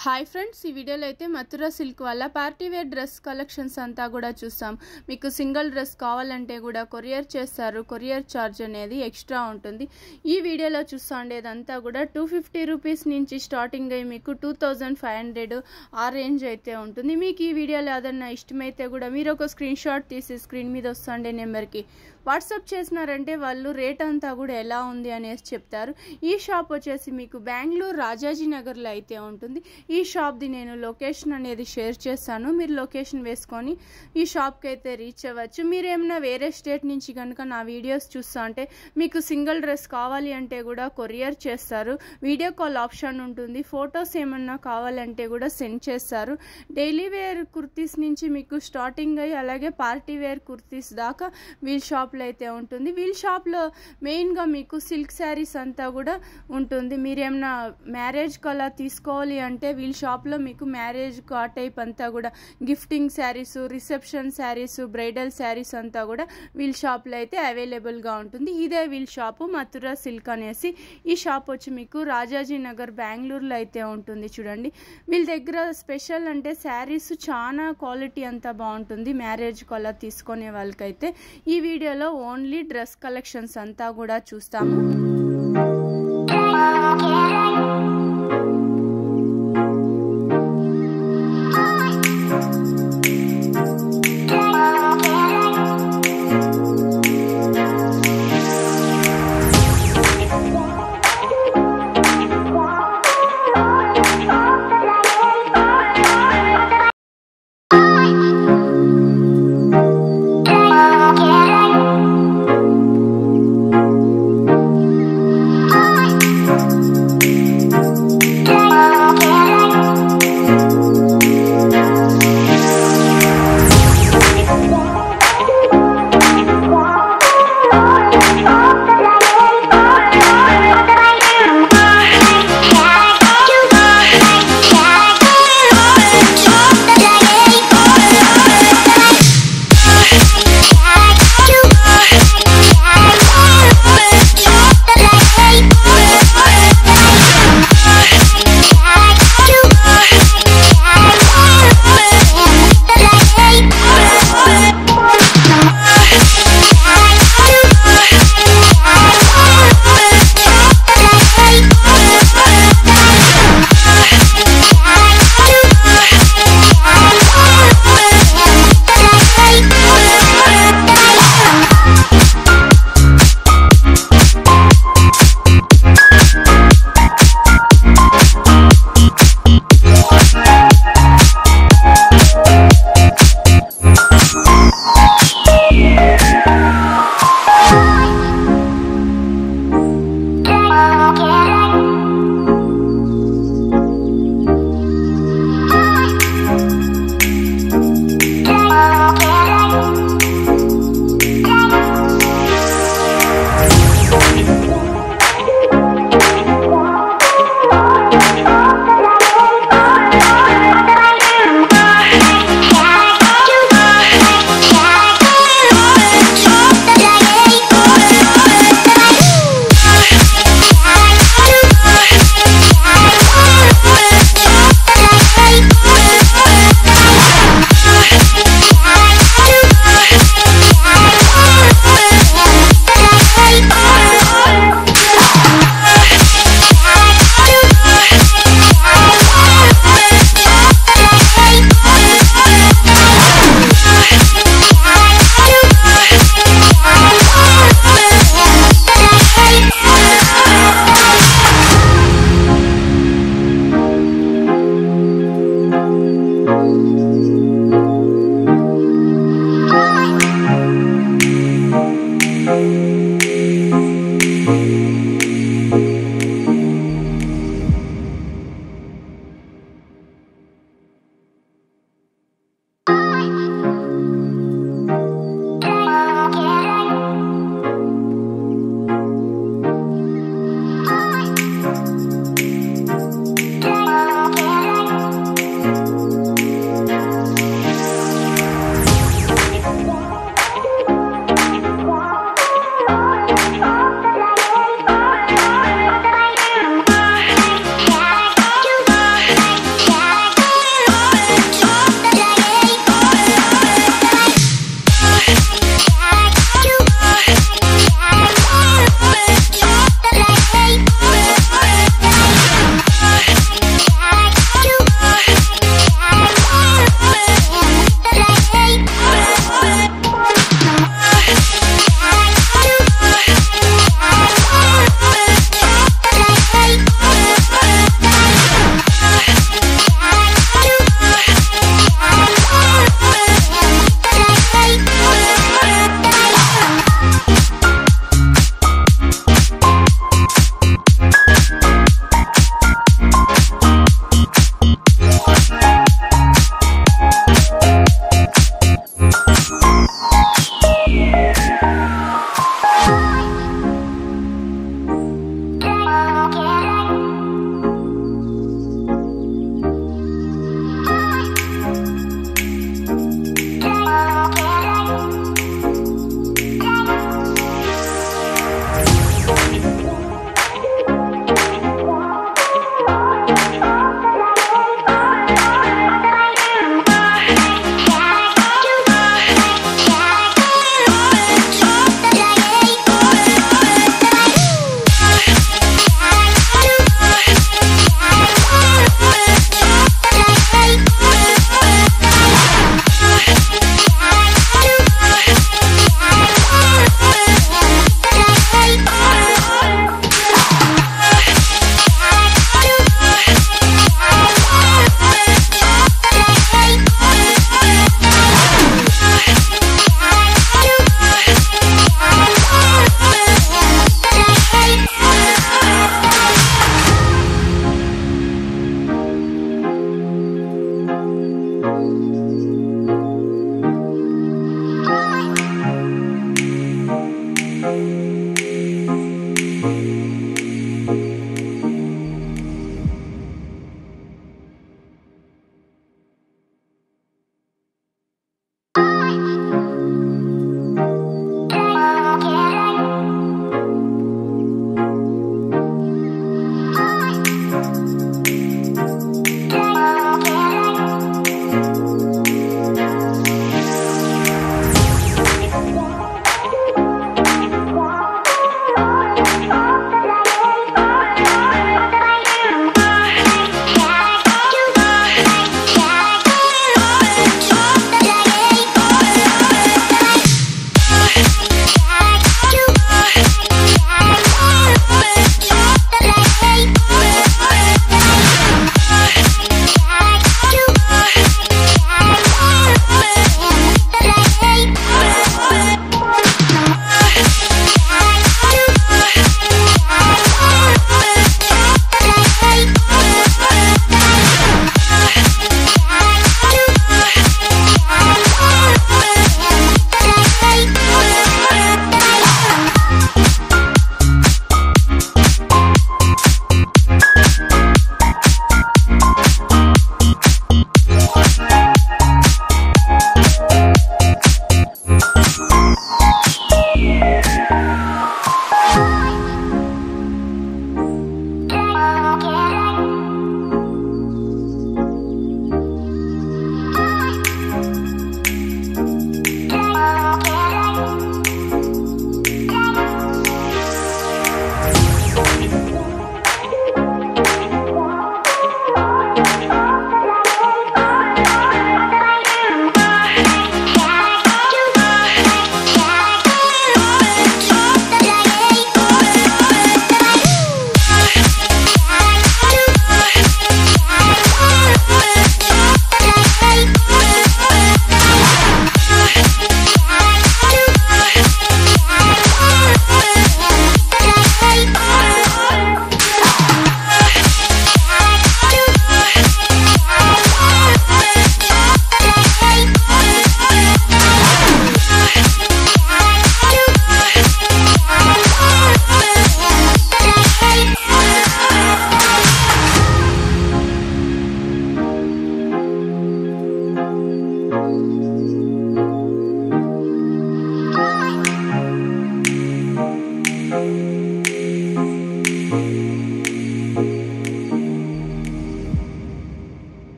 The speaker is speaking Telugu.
హాయ్ ఫ్రెండ్స్ ఈ వీడియోలో అయితే మథురా సిల్క్ వల్ల పార్టీ వేర్ డ్రెస్ కలెక్షన్స్ అంతా కూడా చూస్తాం మీకు సింగిల్ డ్రెస్ కావాలంటే కూడా కొరియర్ చేస్తారు కొరియర్ ఛార్జ్ అనేది ఎక్స్ట్రా ఉంటుంది ఈ వీడియోలో చూస్తా ఉండేదంతా కూడా టూ ఫిఫ్టీ రూపీస్ నుంచి స్టార్టింగ్ అయ్యి మీకు టూ థౌజండ్ ఫైవ్ హండ్రెడ్ ఆ రేంజ్ అయితే ఉంటుంది మీకు ఈ వీడియోలో ఏదన్నా ఇష్టమైతే కూడా మీరు ఒక స్క్రీన్ షాట్ తీసి స్క్రీన్ మీద వస్తుండే నెంబర్కి వాట్సాప్ చేసినారంటే వాళ్ళు రేట్ అంతా కూడా ఎలా ఉంది అనేసి చెప్తారు ఈ షాప్ వచ్చేసి మీకు బెంగళూరు రాజాజీ నగర్లో అయితే ఉంటుంది ఈ షాప్ది నేను లొకేషన్ అనేది షేర్ చేస్తాను మీరు లొకేషన్ వేసుకొని ఈ షాప్కి అయితే రీచ్ అవ్వచ్చు మీరు ఏమైనా వేరే స్టేట్ నుంచి కనుక నా వీడియోస్ చూస్తా అంటే మీకు సింగిల్ డ్రెస్ కావాలి అంటే కూడా కొరియర్ చేస్తారు వీడియో కాల్ ఆప్షన్ ఉంటుంది ఫొటోస్ ఏమన్నా కావాలంటే కూడా సెండ్ చేస్తారు డైలీ వేర్ కుర్తీస్ నుంచి మీకు స్టార్టింగ్ అయ్యి అలాగే పార్టీ వేర్ కుర్తీస్ దాకా వీల్ షాప్లో అయితే ఉంటుంది వీల్ షాప్లో మెయిన్గా మీకు సిల్క్ శారీస్ అంతా కూడా ఉంటుంది మీరేమన్నా మ్యారేజ్ కలా తీసుకోవాలి అంటే వీల్ షాప్లో మీకు మ్యారేజ్ ఆ టైప్ అంతా కూడా gifting sarees reception sarees bridal sarees అంతా కూడా వీల్ షాప్లో అయితే అవైలబుల్గా ఉంటుంది ఇదే వీల్ షాపు మథురా సిల్క్ అనేసి ఈ షాప్ వచ్చి మీకు రాజాజీ నగర్ బెంగళూరులో అయితే ఉంటుంది చూడండి వీళ్ళ దగ్గర స్పెషల్ అంటే శారీస్ చాలా క్వాలిటీ అంతా బాగుంటుంది మ్యారేజ్ కలా తీసుకునే వాళ్ళకైతే ఈ వీడియోలో ఓన్లీ డ్రెస్ కలెక్షన్స్ అంతా కూడా చూస్తాము